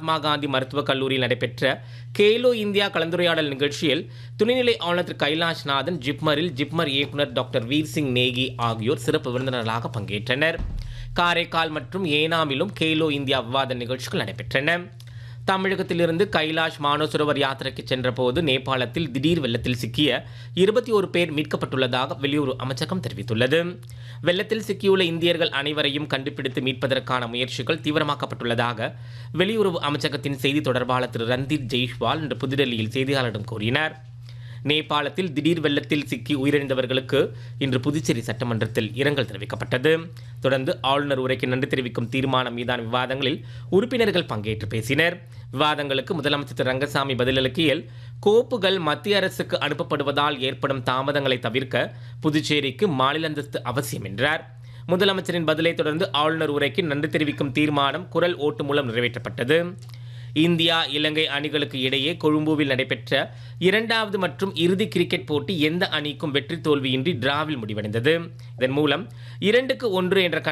மகாத்மா காந்தி மருத்துவக் கல்லூரியில் நடைபெற்ற கேலோ இந்தியா கலந்துரையாடல் நிகழ்ச்சியில் துணைநிலை ஆளுநர் திரு கைலாஷ்நாதன் ஜிப்மரில் ஜிப்மர் இயக்குனர் டாக்டர் வீர் சிங் நேகி ஆகியோர் சிறப்பு விருந்தினர்களாக பங்கேற்றனர் காரைக்கால் மற்றும் ஏனாமிலும் கேலோ இந்தியா விவாத நிகழ்ச்சிகள் நடைபெற்றன தமிழகத்திலிருந்து கைலாஷ் மானசரோவர் யாத்திரைக்கு சென்றபோது நேபாளத்தில் திடீர் வெள்ளத்தில் சிக்கிய இருபத்தி ஒரு பேர் மீட்கப்பட்டுள்ளதாக வெளியுறவு அமைச்சகம் தெரிவித்துள்ளது வெள்ளத்தில் சிக்கியுள்ள இந்தியர்கள் அனைவரையும் கண்டுபிடித்து மீட்பதற்கான முயற்சிகள் தீவிரமாக்கப்பட்டுள்ளதாக வெளியுறவு அமைச்சகத்தின் செய்தி தொடர்பாளர் திரு ரந்தீப் ஜெய்ஷ்வால் இன்று புதுடெல்லியில் செய்தியாளரிடம் கூறினார் நேபாளத்தில் திடீர் வெள்ளத்தில் சிக்கி உயிரிழந்தவர்களுக்கு இன்று புதுச்சேரி சட்டமன்றத்தில் இரங்கல் தெரிவிக்கப்பட்டது தொடர்ந்து ஆளுநர் உரைக்கு நன்றி தெரிவிக்கும் தீர்மானம் மீதான விவாதங்களில் உறுப்பினர்கள் பங்கேற்று பேசினர் விவாதங்களுக்கு முதலமைச்சர் திரு ரங்கசாமி பதிலளிக்கையில் கோப்புகள் மத்திய அரசுக்கு அனுப்பப்படுவதால் ஏற்படும் தாமதங்களை தவிர்க்க புதுச்சேரிக்கு மாநில அந்தஸ்து அவசியம் என்றார் முதலமைச்சரின் பதிலை தொடர்ந்து ஆளுநர் உரைக்கு நன்றி தெரிவிக்கும் தீர்மானம் குரல் ஓட்டு மூலம் நிறைவேற்றப்பட்டது இந்தியா இலங்கை அணிகளுக்கு இடையே கொழும்புவில் நடைபெற்ற இரண்டாவது மற்றும் இறுதி கிரிக்கெட் போட்டி எந்த அணிக்கும் வெற்றி தோல்வியின்றி டிராவில் முடிவடைந்தது இதன் மூலம் இரண்டுக்கு ஒன்று என்ற